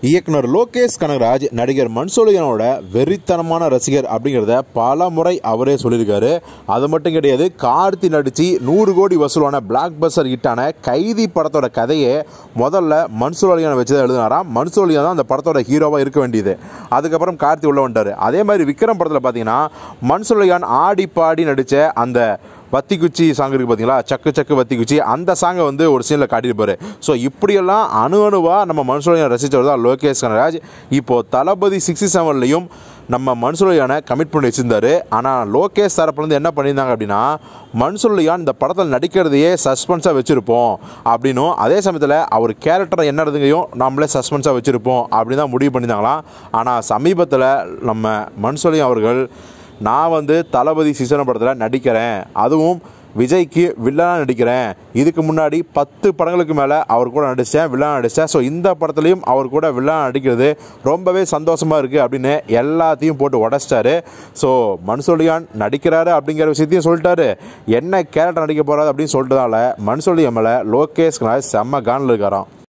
இயக்குனர் லோகேஷ் கனகராஜ் நடிகர் மன்சோலியனோட வெறித்தனமான ரசிகர் அப்படிங்கிறத பல முறை அவரே சொல்லியிருக்காரு அது மட்டும் கிடையாது கார்த்தி நடித்து நூறு கோடி வசூலான பிளாக் பஸ்டர் ஹிட்டான கைதி படத்தோட கதையை முதல்ல மன்சோலியனை வச்சு தான் எழுதினாராம் மன்சோலியன் தான் அந்த படத்தோட ஹீரோவாக இருக்க வேண்டியது அதுக்கப்புறம் கார்த்தி உள்ள வந்துட்டார் அதே மாதிரி விக்ரம் படத்தில் பார்த்தீங்கன்னா மன்சோலியான் ஆடி பாடி நடித்த அந்த வத்தி குச்சி சாங் இருக்குது பார்த்தீங்களா சக்கு சக்கு வத்தி குச்சி அந்த சாங்கை வந்து ஒரு சீனில் காட்டியிருப்பாரு ஸோ இப்படியெல்லாம் அணு அணுவாக நம்ம மனுஷுலையை ரசித்தவர் தான் லோகேஷ் கனராஜ் இப்போது தளபதி சிக்ஸ்டி செவன்லையும் நம்ம மன்சுலையான கமிட் பண்ணி வச்சுருந்தாரு ஆனால் லோகேஷ் தரப்புலேருந்து என்ன பண்ணியிருந்தாங்க அப்படின்னா மன்சுலையான் இந்த படத்தில் நடிக்கிறதையே சஸ்பென்ஸாக வச்சுருப்போம் அப்படின்னும் அதே சமயத்தில் அவர் கேரக்டர் என்ன இருந்ததையும் நம்மளே சஸ்பென்ஸாக வச்சுருப்போம் அப்படின்னு தான் முடிவு பண்ணியிருந்தாங்களாம் ஆனால் சமீபத்தில் நம்ம மன்சுலையும் அவர்கள் நான் வந்து தளபதி சீசன படத்தில் நடிக்கிறேன் அதுவும் விஜய்க்கு வில்லனாக நடிக்கிறேன் இதுக்கு முன்னாடி பத்து படங்களுக்கு மேலே அவர் கூட நடித்தேன் வில்லனாக நடித்தேன் ஸோ இந்த படத்துலையும் அவர் கூட வில்லனாக நடிக்கிறது ரொம்பவே சந்தோஷமாக இருக்குது அப்படின்னு எல்லாத்தையும் போட்டு உடச்சிட்டாரு ஸோ மன்சோலியான் நடிக்கிறாரு அப்படிங்கிற விஷயத்தையும் சொல்லிட்டாரு என்ன கேரக்டர் நடிக்க போகிறாரு அப்படின்னு சொல்லிட்டதால மன்சோலியம் மேலே லோகேஷ் கனாஜ் செம்ம கானில் இருக்காராம்